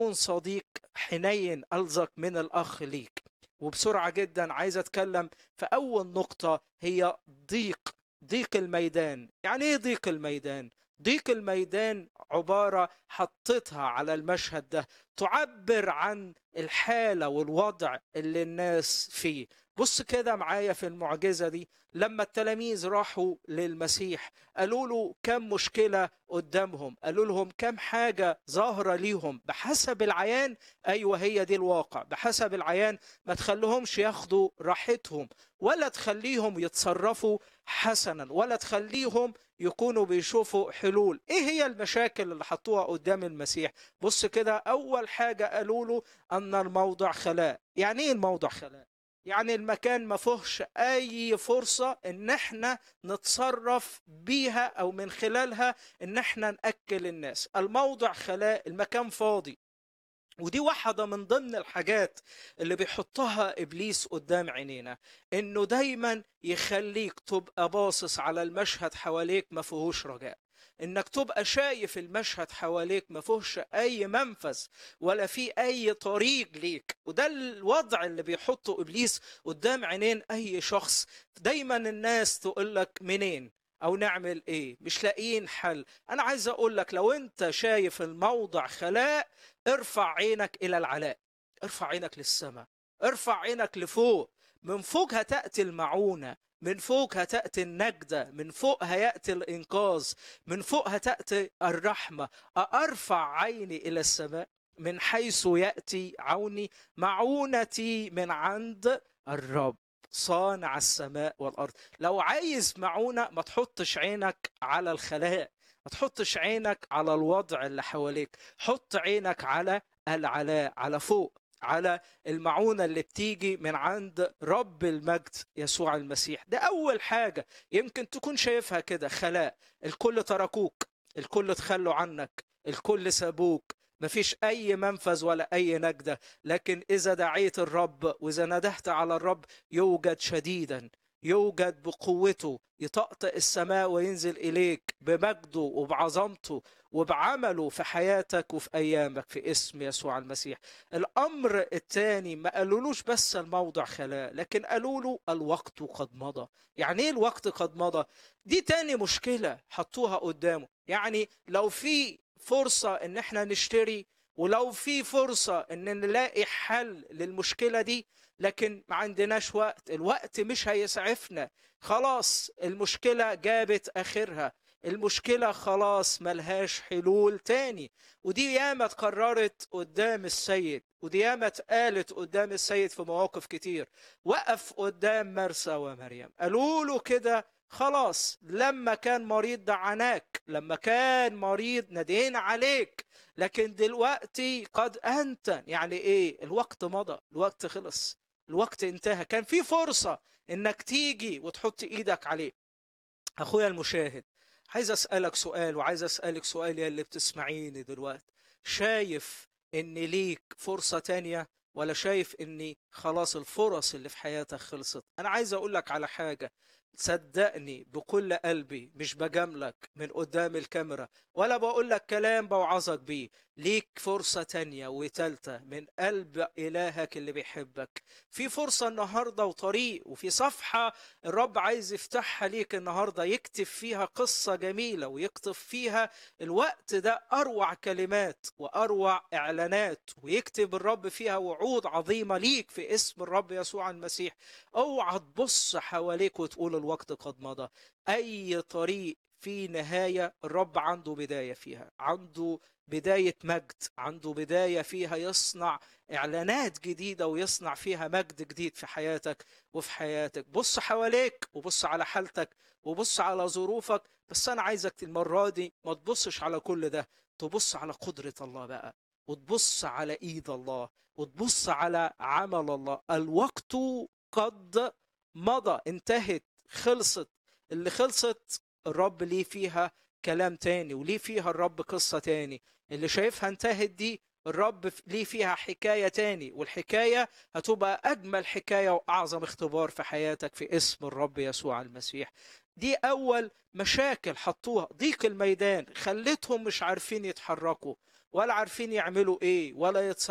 كون صديق حنين ألزق من الأخ ليك وبسرعة جدا عايز أتكلم في أول نقطة هي ضيق ضيق الميدان يعني إيه ضيق الميدان؟ ضيق الميدان عبارة حطيتها على المشهد ده تعبر عن الحالة والوضع اللي الناس فيه بص كده معايا في المعجزة دي لما التلاميذ راحوا للمسيح قالوا له كم مشكلة قدامهم قالوا لهم كم حاجة ظاهرة ليهم بحسب العيان أيوة هي دي الواقع بحسب العيان ما تخليهمش ياخدوا راحتهم ولا تخليهم يتصرفوا حسنا ولا تخليهم يكونوا بيشوفوا حلول ايه هي المشاكل اللي حطوها قدام المسيح بص كده اول حاجة قالوا له ان الموضع خلاء يعني ايه الموضع خلاء يعني المكان ما فيهش اي فرصة ان احنا نتصرف بيها او من خلالها ان احنا ناكل الناس الموضع خلاء المكان فاضي ودي واحدة من ضمن الحاجات اللي بيحطها إبليس قدام عينينا إنه دايما يخليك تبقى باصص على المشهد حواليك ما فيهوش رجاء إنك تبقى شايف المشهد حواليك ما فيهوش أي منفذ ولا في أي طريق ليك وده الوضع اللي بيحطه إبليس قدام عينين أي شخص دايما الناس تقول لك منين او نعمل ايه مش لاقيين حل انا عايز اقول لك لو انت شايف الموضع خلاء ارفع عينك الى العلاء ارفع عينك للسماء ارفع عينك لفوق من فوق هتاتي المعونه من فوق هتاتي النجده من فوق هياتي الانقاذ من فوق هتاتي الرحمه ارفع عيني الى السماء من حيث ياتي عوني معونتي من عند الرب صانع السماء والارض لو عايز معونه ما تحطش عينك على الخلاء ما تحطش عينك على الوضع اللي حواليك حط عينك على العلاء على فوق على المعونة اللي بتيجي من عند رب المجد يسوع المسيح ده أول حاجة يمكن تكون شايفها كده خلاء الكل تركوك الكل تخلوا عنك الكل سابوك مفيش أي منفذ ولا أي نجدة لكن إذا دعيت الرب وإذا ندهت على الرب يوجد شديدا يوجد بقوته يطأطئ السماء وينزل إليك بمجده وبعظمته وبعمله في حياتك وفي أيامك في اسم يسوع المسيح الأمر الثاني ما قالولوش بس الموضع خلاء لكن قالوا له الوقت قد مضى يعني إيه الوقت قد مضى دي تاني مشكلة حطوها قدامه يعني لو في فرصة ان احنا نشتري ولو في فرصة ان نلاقي حل للمشكلة دي لكن ما عندناش وقت الوقت مش هيسعفنا خلاص المشكلة جابت اخرها المشكلة خلاص ملهاش حلول تاني ودي ياما اتكررت قدام السيد ودي ياما اتقالت قدام السيد في مواقف كتير وقف قدام مرسى ومريم قالوا له كده خلاص لما كان مريض دعاناك لما كان مريض ندين عليك لكن دلوقتي قد أنت يعني إيه الوقت مضى الوقت خلص الوقت انتهى كان في فرصة إنك تيجي وتحط إيدك عليه أخويا المشاهد عايز أسألك سؤال وعايز أسألك سؤال يا اللي بتسمعيني دلوقتي شايف إن ليك فرصة تانية ولا شايف إني خلاص الفرص اللي في حياتك خلصت أنا عايز أقول لك على حاجة صدقني بكل قلبي مش بجاملك من قدام الكاميرا ولا بقول لك كلام بوعظك بيه ليك فرصة تانية وتالتة من قلب إلهك اللي بيحبك في فرصة النهاردة وطريق وفي صفحة الرب عايز يفتحها ليك النهاردة يكتب فيها قصة جميلة ويكتب فيها الوقت ده أروع كلمات وأروع إعلانات ويكتب الرب فيها وعود عظيمة ليك في اسم الرب يسوع المسيح اوعى تبص حواليك وتقول الوقت قد مضى اي طريق في نهاية الرب عنده بداية فيها عنده بداية مجد عنده بداية فيها يصنع إعلانات جديدة ويصنع فيها مجد جديد في حياتك وفي حياتك بص حواليك وبص على حالتك وبص على ظروفك بس أنا عايزك المرة دي ما تبصش على كل ده تبص على قدرة الله بقى وتبص على ايد الله وتبص على عمل الله الوقت قد مضى انتهت خلصت اللي خلصت الرب ليه فيها كلام تاني وليه فيها الرب قصة تاني اللي شايفها انتهت دي الرب ليه فيها حكاية تاني والحكاية هتبقى أجمل حكاية وأعظم اختبار في حياتك في اسم الرب يسوع المسيح دي أول مشاكل حطوها ضيق الميدان خلتهم مش عارفين يتحركوا ولا عارفين يعملوا ايه ولا